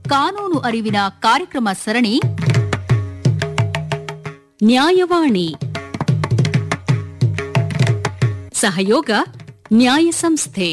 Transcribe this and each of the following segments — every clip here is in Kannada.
ಕಾನೂನು ಅರಿವಿನ ಕಾರ್ಯಕ್ರಮ ಸರಣಿ ನ್ಯಾಯವಾಣಿ ಸಹಯೋಗ ನ್ಯಾಯ ಸಂಸ್ಥೆ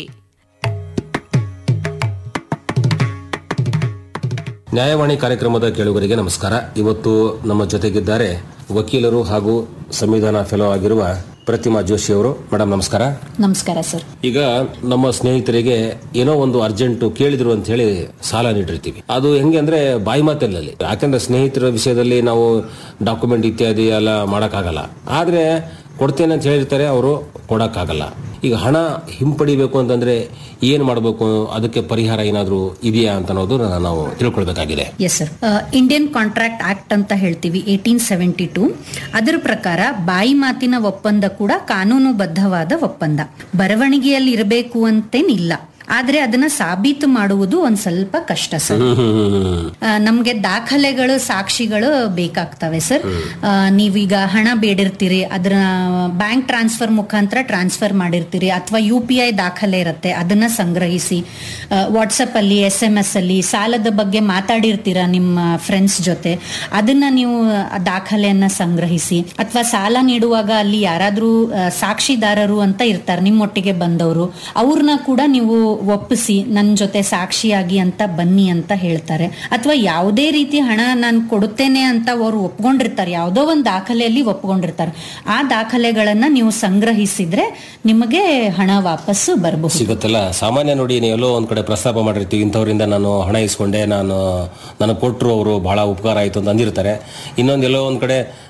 ನ್ಯಾಯವಾಣಿ ಕಾರ್ಯಕ್ರಮದ ಕೇಳುಗರಿಗೆ ನಮಸ್ಕಾರ ಇವತ್ತು ನಮ್ಮ ಜೊತೆಗಿದ್ದಾರೆ ವಕೀಲರು ಹಾಗೂ ಸಂವಿಧಾನ ಫೆಲೋ ಆಗಿರುವ ಪ್ರತಿಮಾ ಜೋಶಿ ಅವರು ಮೇಡಮ್ ನಮಸ್ಕಾರ ನಮಸ್ಕಾರ ಸರ್ ಈಗ ನಮ್ಮ ಸ್ನೇಹಿತರಿಗೆ ಏನೋ ಒಂದು ಅರ್ಜೆಂಟ್ ಕೇಳಿದ್ರು ಅಂತ ಹೇಳಿ ಸಾಲ ನೀಡಿರ್ತೀವಿ ಅದು ಹೆಂಗೆ ಅಂದ್ರೆ ಬಾಯಿ ಮಾತಲ್ಲಿ ಯಾಕಂದ್ರೆ ಸ್ನೇಹಿತರ ವಿಷಯದಲ್ಲಿ ನಾವು ಡಾಕ್ಯುಮೆಂಟ್ ಇತ್ಯಾದಿ ಎಲ್ಲ ಮಾಡಕ್ಕಾಗಲ್ಲ ಆದ್ರೆ ಕೊಡ್ತೇನೆ ಅಂತ ಹೇಳಿರ್ತಾರೆ ಅವರು ಕೊಡಕ್ಕಾಗಲ್ಲ ಈಗ ಹಣ ಹಿಂಪಡಿಬೇಕು ಅಂತಂದ್ರೆ ಏನ್ ಮಾಡಬೇಕು ಅದಕ್ಕೆ ಪರಿಹಾರ ಏನಾದರೂ ಇದೆಯಾ ಅಂತ ಅನ್ನೋದು ನಾವು ತಿಳ್ಕೊಳ್ಬೇಕಾಗಿದೆ yes sir Indian contract act ಅಂತ ಹೇಳ್ತೀವಿ ಏಟೀನ್ ಸೆವೆಂಟಿ ಟೂ ಅದರ ಪ್ರಕಾರ ಬಾಯಿ ಮಾತಿನ ಒಪ್ಪಂದ ಕೂಡ ಕಾನೂನುಬದ್ಧವಾದ ಒಪ್ಪಂದ ಬರವಣಿಗೆಯಲ್ಲಿ ಇರಬೇಕು ಅಂತೇನಿಲ್ಲ ಆದ್ರೆ ಅದನ್ನ ಸಾಬೀತು ಮಾಡುವುದು ಒಂದ್ ಸ್ವಲ್ಪ ಕಷ್ಟ ಸರ್ ಆ, ನಮ್ಗೆ ದಾಖಲೆಗಳು ಸಾಕ್ಷಿಗಳು ಬೇಕಾಗ್ತವೆ ಸರ್ ಆ, ನೀವೀಗ ಹಣ ಬೇಡಿರ್ತೀರಿ ಅದರ ಬ್ಯಾಂಕ್ ಟ್ರಾನ್ಸ್ಫರ್ ಮುಖಾಂತರ ಟ್ರಾನ್ಸ್ಫರ್ ಮಾಡಿರ್ತೀರಿ ಅಥವಾ ಯು ಪಿ ಐ ದಾಖಲೆ ಇರುತ್ತೆ ಅದನ್ನ ಸಂಗ್ರಹಿಸಿ ವಾಟ್ಸಪ್ ಅಲ್ಲಿ ಎಸ್ ಎಂ ಎಸ್ ಅಲ್ಲಿ ಸಾಲದ ಬಗ್ಗೆ ಮಾತಾಡಿರ್ತೀರ ನಿಮ್ಮ ಫ್ರೆಂಡ್ಸ್ ಜೊತೆ ಅದನ್ನ ನೀವು ಆ ದಾಖಲೆಯನ್ನ ಸಂಗ್ರಹಿಸಿ ಅಥವಾ ಸಾಲ ನೀಡುವಾಗ ಅಲ್ಲಿ ಯಾರಾದ್ರೂ ಆ, ಸಾಕ್ಷಿದಾರರು ಅಂತ ಇರ್ತಾರೆ ನಿಮ್ಮೊಟ್ಟಿಗೆ ಬಂದವರು ಅವ್ರನ್ನ ಕೂಡ ನೀವು ಒಪ್ಪಿಸಿ ನನ್ನ ಜೊತೆ ಸಾಕ್ಷಿಯಾಗಿ ಅಂತ ಬನ್ನಿ ಅಂತ ಹೇಳ್ತಾರೆ ಅಥವಾ ಯಾವುದೇ ರೀತಿ ಹಣ ನಾನು ಕೊಡುತ್ತೇನೆ ಅಂತ ಅವರು ಒಪ್ಕೊಂಡಿರ್ತಾರೆ ಯಾವುದೋ ಒಂದು ದಾಖಲೆಯಲ್ಲಿ ಒಪ್ಕೊಂಡಿರ್ತಾರೆ ಆ ದಾಖಲೆಗಳನ್ನ ನೀವು ಸಂಗ್ರಹಿಸಿದ್ರೆ ನಿಮಗೆ ಹಣ ವಾಪಸ್ಸು ಬರಬಹುದು ಸಿಗುತ್ತಲ್ಲ ಸಾಮಾನ್ಯ ನೋಡಿ ನೀವು ಎಲ್ಲೋ ಒಂದ್ ಕಡೆ ಪ್ರಸ್ತಾಪ ಮಾಡಿರ್ತೀವಿ ಇಂಥವರಿಂದ ನಾನು ಹಣ ಇಸ್ಕೊಂಡೆ ನಾನು ನನಗೆ ಕೊಟ್ಟರು ಅವರು ಬಹಳ ಉಪಕಾರ ಆಯ್ತು ಅಂತ ಅಂದಿರ್ತಾರೆ ಇನ್ನೊಂದು ಎಲ್ಲೋ ಒಂದ್ ಕಡೆ